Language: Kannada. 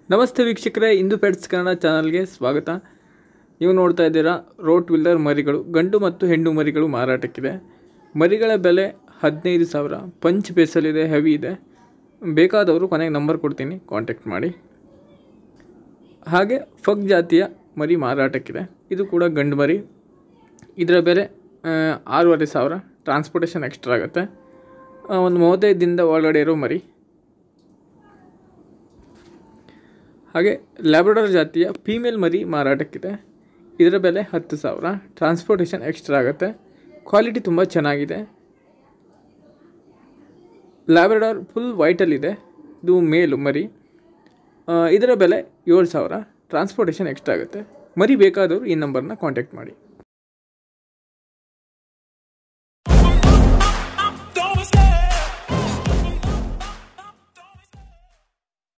ನಮಸ್ತೆ ವೀಕ್ಷಕರೇ ಇಂದು ಪೆಟ್ಸ್ ಕನ್ನಡ ಚಾನಲ್ಗೆ ಸ್ವಾಗತ ನೀವು ನೋಡ್ತಾ ಇದ್ದೀರಾ ರೋಟ್ ವಿಲ್ಲರ್ ಮರಿಗಳು ಗಂಡು ಮತ್ತು ಹೆಣ್ಣು ಮರಿಗಳು ಮಾರಾಟಕ್ಕಿದೆ ಮರಿಗಳ ಬೆಲೆ ಹದಿನೈದು ಸಾವಿರ ಪಂಚ್ ಬೇಸಲ್ಲಿದೆ ಹೆವಿ ಇದೆ ಬೇಕಾದವರು ಕೊನೆಗೆ ನಂಬರ್ ಕೊಡ್ತೀನಿ ಕಾಂಟ್ಯಾಕ್ಟ್ ಮಾಡಿ ಹಾಗೆ ಫಗ್ ಜಾತಿಯ ಮರಿ ಮಾರಾಟಕ್ಕಿದೆ ಇದು ಕೂಡ ಗಂಡು ಮರಿ ಇದರ ಬೆಲೆ ಆ, ಆರೂವರೆ ಸಾವಿರ ಟ್ರಾನ್ಸ್ಪೋರ್ಟೇಷನ್ ಎಕ್ಸ್ಟ್ರಾ ಆಗುತ್ತೆ ಆ, ಒಂದು ಮೂವತ್ತೈದು ದಿನದ ಒಳಗಡೆ ಇರೋ ಮರಿ ಹಾಗೆ ಲ್ಯಾಬ್ರಡಾರ್ ಜಾತಿಯ ಫೀಮೇಲ್ ಮರಿ ಮಾರಾಟಕ್ಕಿದೆ ಇದರ ಬೆಲೆ ಹತ್ತು ಸಾವಿರ ಟ್ರಾನ್ಸ್ಪೋರ್ಟೇಷನ್ ಎಕ್ಸ್ಟ್ರಾ ಆಗುತ್ತೆ ಕ್ವಾಲಿಟಿ ತುಂಬ ಚೆನ್ನಾಗಿದೆ ಲ್ಯಾಬ್ರಡಾರ್ ಫುಲ್ ವೈಟಲ್ಲಿದೆ ಇದು ಮೇಲು ಮರಿ ಆ, ಇದರ ಬೆಲೆ ಏಳು ಸಾವಿರ ಟ್ರಾನ್ಸ್ಪೋರ್ಟೇಷನ್ ಎಕ್ಸ್ಟ್ರಾ ಆಗುತ್ತೆ ಮರಿ ಬೇಕಾದವರು ಈ ನಂಬರ್ನ ಕಾಂಟ್ಯಾಕ್ಟ್ ಮಾಡಿ